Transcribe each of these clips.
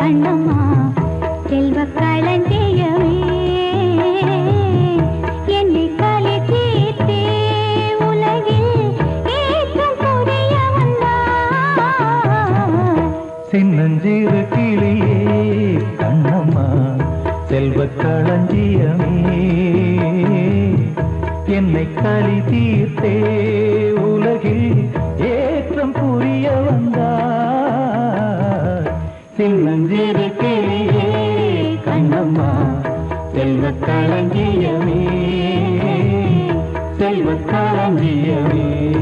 கண்ணம்மா செல்வ களஞ்சியமே என்னை கலை தீர்த்தே உலகில் ஏற்றம் புரிய வந்தார் சின்னஞ்சிறு கிளியே கண்ணம்மா செல்வ களஞ்சியமே என்னை களி தீர்த்தே உலகில் ஏற்றம் புரிய வந்தார் சின்னஞ்சிறு கிளியே கண்ணம்மா செல்வ களஞ்சியமே செல்வ களஞ்சியமே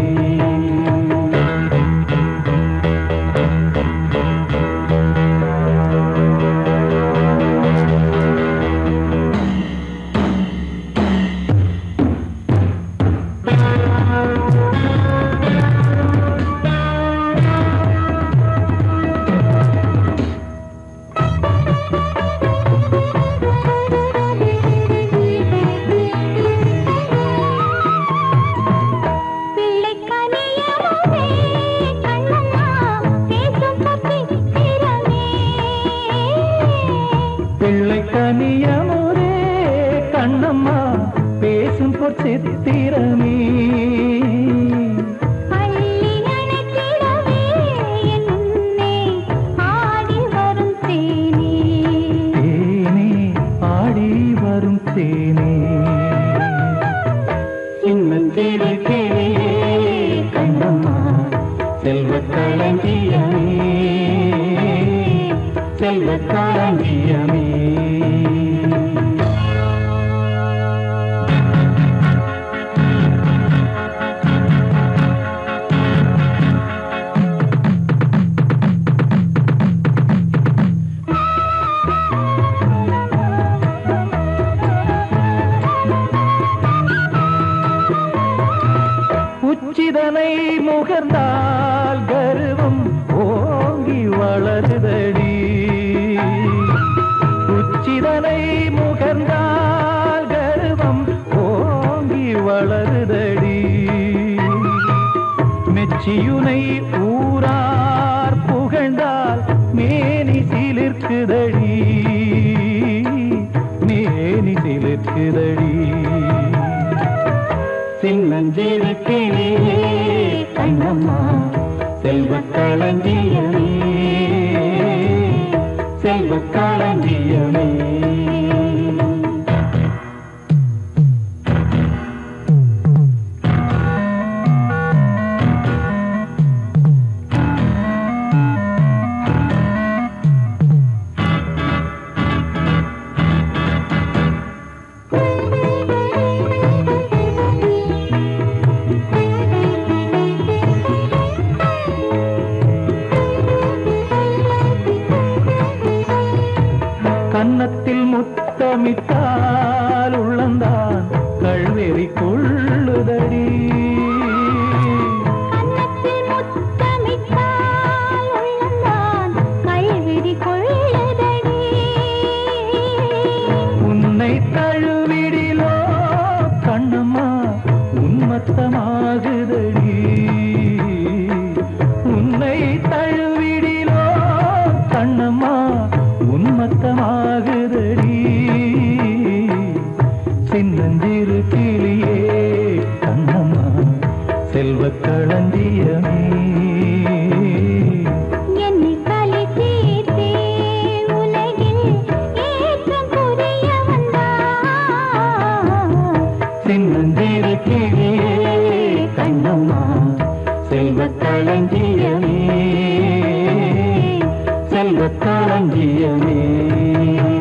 பிள்ளை கனியமுதே கண்ணம்மா பேசும் பொத்திரமே பிள்ளை கனியமுரே கண்ணம்மா பேசும் பொற்சித்திரமே அள்ளி அணைத்திடவே என் முன்னே ஆடி வரும் தேனே தேனே ஆடி வரும் தேனே சின்னஞ்சிறு கிளியே கண்ணம்மா செல்வ களஞ்சியமே செல்வ களஞ்சியமே உச்சிதனை முகர்ந்தால் கருவம் ஓங்கி வளருதடி உச்சிதனை முகர்ந்தால் கருவம் ஓங்கி வளருதடி மெச்சியுனை ஊரார் புகழ்ந்தால் மேனி சிலிர்க்குதடி மேனி சிலிர்க்குதடி சின்னஞ்சிறு கிளியே கண்ணம்மா செல்வ களஞ்சியமே செல்வ களஞ்சியமே கன்னத்தில் முத்தமிட்டால் உள்ளந்தான் கழ்வெறி கொள்ளுதடி கன்னத்தில் முத்தமிட்டால் உள்ளந்தான் கைவிரி கொள்ளுதடி உன்னை தழுவிடிலோ கண்ணம்மா உன்மத்தமாகுதடி உன்னை தழுவிடிலோ கண்ணம்மா உன்மத்தமாகுதடி சின்னஞ்சிறு கிளியே கண்ணம்மா செல்வ களஞ்சியமே என்னை கலை தீர்த்தே உலகில் ஏற்றம் புரிய வந்தார் சின்னஞ்சிறு கிளியே கண்ணம்மா செல்வ களஞ்சியமே செல்வ களஞ்சியமே